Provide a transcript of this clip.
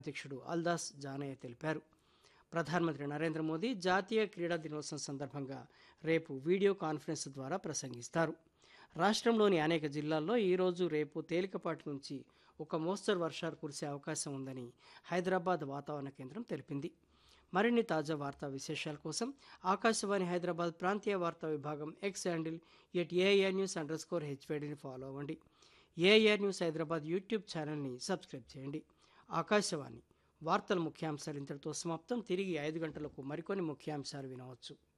అధ్యక్షుడు అల్దాస్ జానయ్య తెలిపారు ప్రధానమంత్రి నరేంద్ర మోదీ జాతీయ క్రీడా దినోత్సవం సందర్భంగా రేపు వీడియో కాన్ఫరెన్స్ ద్వారా ప్రసంగిస్తారు రాష్ట్రంలోని అనేక జిల్లాల్లో ఈరోజు రేపు తేలికపాటి నుంచి ఒక మోస్తరు వర్షాలు కురిసే అవకాశం ఉందని హైదరాబాద్ వాతావరణ కేంద్రం తెలిపింది మరిన్ని తాజా వార్తా విశేషాల కోసం ఆకాశవాణి హైదరాబాద్ ప్రాంతీయ వార్తా విభాగం X handle at AIR news under score హెచ్వేడిని ఫాలో అవ్వండి ఏఐఆర్ న్యూస్ హైదరాబాద్ యూట్యూబ్ ఛానల్ని సబ్స్క్రైబ్ చేయండి ఆకాశవాణి వార్తల ముఖ్యాంశాలు ఇంతటితో సమాప్తం తిరిగి ఐదు గంటలకు మరికొన్ని ముఖ్యాంశాలు వినవచ్చు